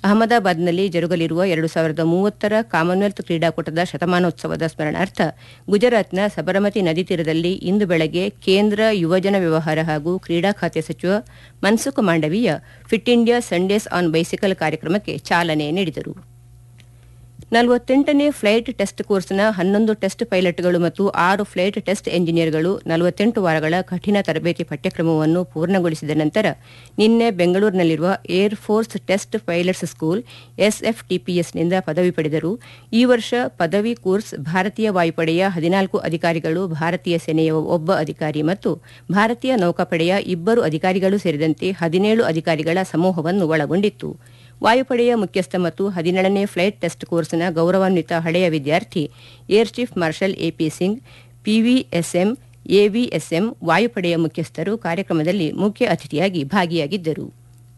ಅಹಮದಾಬಾದ್ನಲ್ಲಿ ಜರುಗಲಿರುವ ಎರಡು ಸಾವಿರದ ಮೂವತ್ತರ ಕಾಮನ್ವೆಲ್ತ್ ಕ್ರೀಡಾಕೂಟದ ಶತಮಾನೋತ್ಸವದ ಸ್ಮರಣಾರ್ಥ ಗುಜರಾತ್ನ ಸಬರಮತಿ ನದಿ ತೀರದಲ್ಲಿ ಇಂದು ಬೆಳಗ್ಗೆ ಕೇಂದ್ರ ಯುವಜನ ವ್ಯವಹಾರ ಹಾಗೂ ಕ್ರೀಡಾ ಖಾತೆ ಸಚಿವ Mansukh Mandaviya fit India Sundays on bicycle ಕಾರ್ಯಕ್ರಮಕ್ಕೆ ಚಾಲನೆ ನೀಡಿದರು ನಲವತ್ತೆಂಟನೇ ಫ್ಲೈಟ್ ಟೆಸ್ಟ್ ಕೋರ್ಸ್ನ ಹನ್ನೊಂದು ಟೆಸ್ಟ್ ಪೈಲಟ್ಗಳು ಮತ್ತು ಆರು ಫ್ಲೈಟ್ ಟೆಸ್ಟ್ ಎಂಜಿನಿಯರ್ಗಳು ನಲವತ್ತೆಂಟು ವಾರಗಳ ಕಠಿಣ ತರಬೇತಿ ಪಠ್ಯಕ್ರಮವನ್ನು ಪೂರ್ಣಗೊಳಿಸಿದ ನಂತರ ನಿನ್ನೆ ಬೆಂಗಳೂರಿನಲ್ಲಿರುವ air force test pilots school ಎಸ್ಎಫ್ಟಿಪಿಎಸ್ನಿಂದ ಪದವಿ ಪಡೆದರು ಈ ವರ್ಷ ಪದವಿ ಕೋರ್ಸ್ ಭಾರತೀಯ ವಾಯುಪಡೆಯ ಹದಿನಾಲ್ಕು ಅಧಿಕಾರಿಗಳು ಭಾರತೀಯ ಸೇನೆಯ ಒಬ್ಬ ಅಧಿಕಾರಿ ಮತ್ತು ಭಾರತೀಯ ನೌಕಾಪಡೆಯ ಇಬ್ಬರು ಅಧಿಕಾರಿಗಳು ಸೇರಿದಂತೆ ಹದಿನೇಳು ಅಧಿಕಾರಿಗಳ ಸಮೂಹವನ್ನು ಒಳಗೊಂಡಿತ್ತು ವಾಯುಪಡೆಯ ಮುಖ್ಯಸ್ಥ ಮತ್ತು ಹದಿನೇಳನೇ ಫ್ಲೈಟ್ ಟೆಸ್ಟ್ ಕೋರ್ಸ್ನ ಗೌರವಾನ್ವಿತ ಹಳೆಯ ವಿದ್ಯಾರ್ಥಿ air chief marshal AP Singh PVSM AVSM ವಾಯುಪಡೆಯ ಮುಖ್ಯಸ್ಥರು ಕಾರ್ಯಕ್ರಮದಲ್ಲಿ ಮುಖ್ಯ ಅತಿಥಿಯಾಗಿ ಭಾಗಿಯಾಗಿದ್ದರು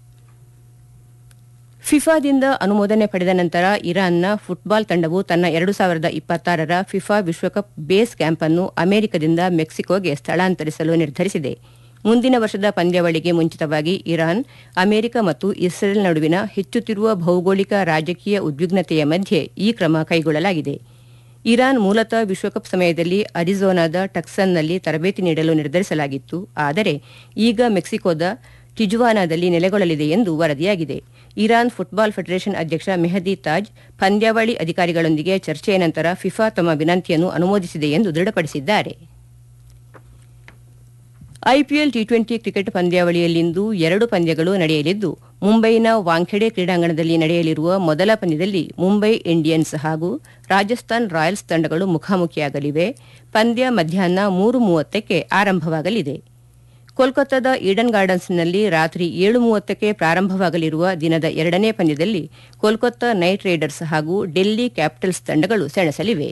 ಫಿಫಾದಿಂದ ಅನುಮೋದನೆ ಪಡೆದ ನಂತರ ಇರಾನ್ನ ಫುಟ್ಬಾಲ್ ತಂಡವು ತನ್ನ ಎರಡು ಸಾವಿರದ ಇಪ್ಪತ್ತಾರರ ಫಿಫಾ ವಿಶ್ವಕಪ್ ಬೇಸ್ ಕ್ಯಾಂಪ್ ಅನ್ನು ಅಮೆರಿಕದಿಂದ ಮೆಕ್ಸಿಕೋಗೆ ಸ್ಥಳಾಂತರಿಸಲು ನಿರ್ಧರಿಸಿದೆ ಮುಂದಿನ ವರ್ಷದ ಪಂದ್ಯಾವಳಿಗೆ ಮುಂಚಿತವಾಗಿ ಇರಾನ್ ಅಮೆರಿಕ ಮತ್ತು ಇಸ್ರೇಲ್ ನಡುವಿನ ಹೆಚ್ಚುತ್ತಿರುವ ಭೌಗೋಳಿಕ ರಾಜಕೀಯ ಉದ್ವಿಗ್ನತೆಯ ಮಧ್ಯೆ ಈ ಕ್ರಮ ಕೈಗೊಳ್ಳಲಾಗಿದೆ ಇರಾನ್ ಮೂಲತಃ ವಿಶ್ವಕಪ್ ಸಮಯದಲ್ಲಿ ಅರಿಜೋನಾದ ಟಕ್ಸನ್ನಲ್ಲಿ ತರಬೇತಿ ನೀಡಲು ನಿರ್ಧರಿಸಲಾಗಿತ್ತು ಆದರೆ ಈಗ ಮೆಕ್ಸಿಕೋದ ಟಿಜುವಾನಾದಲ್ಲಿ ನೆಲೆಗೊಳ್ಳಲಿದೆ ಎಂದು ವರದಿಯಾಗಿದೆ ಇರಾನ್ ಫುಟ್ಬಾಲ್ ಫೆಡರೇಷನ್ ಅಧ್ಯಕ್ಷ ಮೆಹದಿ ತಾಜ್ ಪಂದ್ಯಾವಳಿ ಅಧಿಕಾರಿಗಳೊಂದಿಗೆ ಚರ್ಚೆಯ ನಂತರ ಫಿಫಾ ತಮ್ಮ ವಿನಂತಿಯನ್ನು ಅನುಮೋದಿಸಿದೆ ಎಂದು ದೃಢಪಡಿಸಿದ್ದಾರೆ ಐಪಿಎಲ್ ಟಿ ಟ್ವೆಂಟಿ ಕ್ರಿಕೆಟ್ ಪಂದ್ಯಾವಳಿಯಲ್ಲಿಂದು ಎರಡು ಪಂದ್ಯಗಳು ನಡೆಯಲಿದ್ದು ಮುಂಬೈನ ವಾಂಖೆಡೆ ಕ್ರೀಡಾಂಗಣದಲ್ಲಿ ನಡೆಯಲಿರುವ ಮೊದಲ ಪಂದ್ಯದಲ್ಲಿ ಮುಂಬೈ ಇಂಡಿಯನ್ಸ್ ಹಾಗೂ ರಾಜಸ್ಥಾನ್ ರಾಯಲ್ಸ್ ತಂಡಗಳು ಮುಖಾಮುಖಿಯಾಗಲಿವೆ ಪಂದ್ಯ ಮಧ್ಯಾಹ್ನ ಮೂರು ಮೂವತ್ತಕ್ಕೆ ಆರಂಭವಾಗಲಿದೆ ಕೋಲ್ಕತ್ತಾದ ಈಡನ್ ಗಾರ್ಡನ್ಸ್ನಲ್ಲಿ ರಾತ್ರಿ ಏಳು ಮೂವತ್ತಕ್ಕೆ ಪ್ರಾರಂಭವಾಗಲಿರುವ ದಿನದ ಎರಡನೇ ಪಂದ್ಯದಲ್ಲಿ ಕೋಲ್ಕತ್ತಾ ನೈಟ್ ರೈಡರ್ಸ್ ಹಾಗೂ ಡೆಲ್ಲಿ ಕ್ಯಾಪಿಟಲ್ಸ್ ತಂಡಗಳು ಸೆಣಸಲಿವೆ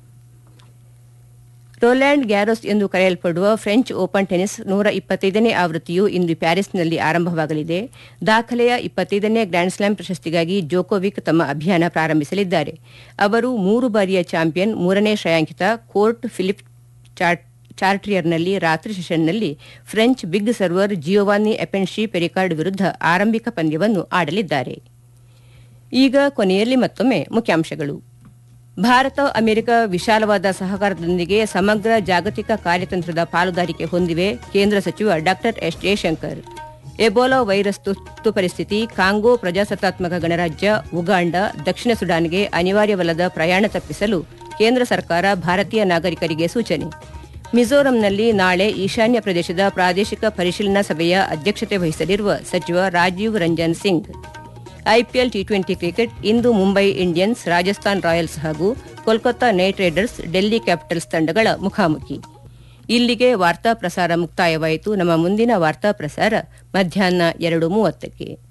ರೋಲ್ಯಾಂಡ್ ಗ್ಯಾರೋಸ್ ಎಂದು ಕರೆಯಲ್ಪಡುವ ಫ್ರೆಂಚ್ ಓಪನ್ ಟೆನಿಸ್ ನೂರ ಇಪ್ಪತ್ತೈದನೇ ಆವೃತ್ತಿಯು ಇಂದು ಪ್ಯಾರಿಸ್ನಲ್ಲಿ ಆರಂಭವಾಗಲಿದೆ ದಾಖಲೆಯ ಇಪ್ಪತ್ತೈದನೇ ಗ್ರ್ಯಾಂಡ್ ಸ್ಲಾಮ್ ಪ್ರಶಸ್ತಿಗಾಗಿ ಜೋಕೋವಿಕ್ ತಮ್ಮ ಅಭಿಯಾನ ಪ್ರಾರಂಭಿಸಲಿದ್ದಾರೆ ಅವರು ಮೂರು ಬಾರಿಯ ಚಾಂಪಿಯನ್ ಮೂರನೇ ಶ್ರೇಯಾಂಕಿತ ಕೋರ್ಟ್ ಫಿಲಿಪ್ ಚಾರ್ಟ್ರಿಯರ್ನಲ್ಲಿ ರಾತ್ರಿ ಸೆಷನ್ನಲ್ಲಿ French big server Giovanni Mpetshi Perricard ವಿರುದ್ಧ ಆರಂಭಿಕ ಪಂದ್ಯವನ್ನು ಆಡಲಿದ್ದಾರೆ ಈಗ ಕೊನೆಯಲ್ಲಿ ಮತ್ತೊಮ್ಮೆ ಮುಖ್ಯಾಂಶಗಳು ಭಾರತ ಅಮೆರಿಕ ವಿಶಾಲವಾದ ಸಹಕಾರದೊಂದಿಗೆ ಸಮಗ್ರ ಜಾಗತಿಕ ಕಾರ್ಯತಂತ್ರದ ಪಾಲುದಾರಿಕೆ ಹೊಂದಿವೆ ಕೇಂದ್ರ ಸಚಿವ ಡಾ ಎಸ್ ಜಯಶಂಕರ್ ಎಬೋಲಾ ವೈರಸ್ ತುರ್ತು ಪರಿಸ್ಥಿತಿ ಕಾಂಗೋ ಪ್ರಜಾಸತ್ತಾತ್ಮಕ ಗಣರಾಜ್ಯ ಉಗಾಂಡ ದಕ್ಷಿಣ ಸುಡಾನ್ಗೆ ಅನಿವಾರ್ಯವಲ್ಲದ ಪ್ರಯಾಣ ತಪ್ಪಿಸಲು ಕೇಂದ್ರ ಸರ್ಕಾರ ಭಾರತೀಯ ನಾಗರಿಕರಿಗೆ ಸೂಚನೆ ಮಿಜೋರಂನಲ್ಲಿ ನಾಳೆ ಈಶಾನ್ಯ ಪ್ರದೇಶದ ಪ್ರಾದೇಶಿಕ ಪರಿಶೀಲನಾ ಸಭೆಯ ಅಧ್ಯಕ್ಷತೆ ವಹಿಸಲಿರುವ ಸಚಿವ Rajiv Ranjan Singh IPL T twenty cricket ಇಂದು ಮುಂಬೈ ಇಂಡಿಯನ್ಸ್ ರಾಜಸ್ಥಾನ್ ರಾಯಲ್ಸ್ ಹಾಗೂ Kolkata Knight Riders Delhi Capitals ತಂಡಗಳ ಮುಖಾಮುಖಿ ಇಲ್ಲಿಗೆ ವಾರ್ತಾ ಪ್ರಸಾರ ಮುಕ್ತಾಯವಾಯಿತು ನಮ್ಮ ಮುಂದಿನ ವಾರ್ತಾ ಪ್ರಸಾರ ಮಧ್ಯಾಹ್ನ ಎರಡು ಮೂವತ್ತಕ್ಕೆ